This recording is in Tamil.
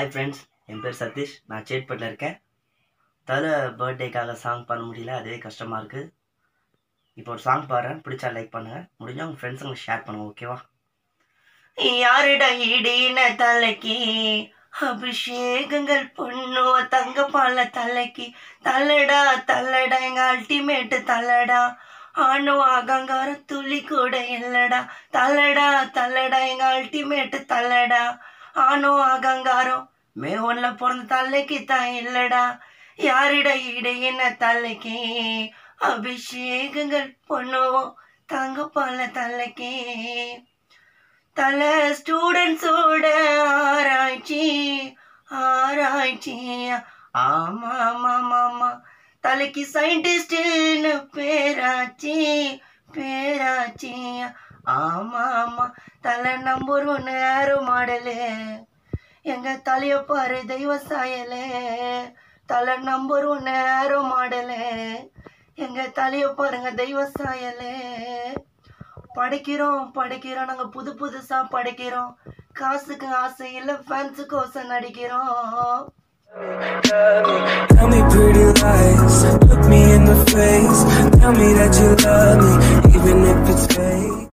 ஹாய் ஃப்ரெண்ட்ஸ் என் பேர் சதீஷ் நான் சேட்பட்டில் இருக்கேன் தல பர்த்டேக்காக சாங் பண்ண முடியல அதுவே கஷ்டமாக இருக்குது இப்போ ஒரு சாங் பாடுறேன் பிடிச்சா லைக் பண்ணுங்கள் முடிஞ்சால் உங்கள் ஃப்ரெண்ட்ஸுங்களுக்கு ஷேர் பண்ணுங்க ஓகேவா யாருடா இடின தலைக்கு அபிஷேகங்கள் பொண்ணுவ தங்கப்பால தலைக்கு தள்ளடா தள்ளடா எங்க அல்டிமேட் தள்ளடா ஆணு அகங்காரம் துளி கூட இல்லடா தள்ளடா தள்ளடா எங்க அல்டிமேட் தள்ளடா ஆணு அகங்காரம் மே ஒன்ல பிறந்த தலைக்கு தான் இல்லடா யாரிட ஈடு என்ன தலைக்கு அபிஷேகங்கள் பொண்ணுவோம் தங்கப்பால தலைக்கு தலை ஸ்டூடெண்ட்ஸோட ஆராய்ச்சி ஆராய்ச்சி ஆமா ஆமா ஆமா தலைக்கு சயின்டிஸ்ட்னு பேராச்சி பேராச்சி ஆமா ஆமா தலை நம்பர் ஒன்று ஏரோ மாடலு எங்க தலைய பாரு தெய்வ சாயலே தலை நம்பர் ஒன்று ஏரோ மாடலு எங்க தலைய பாருங்க தெய்வ சாயலே படைக்கிறோம் படைக்கிறோம் நாங்க புது புதுசா படைக்கிறோம் காசுக்கு ஆசை இல்ல ஃபேன்ஸுக்கு ஓசை நடிக்கிறோம் Tell me pretty lies, look me in the face. Tell me that you love me, even if it's fake.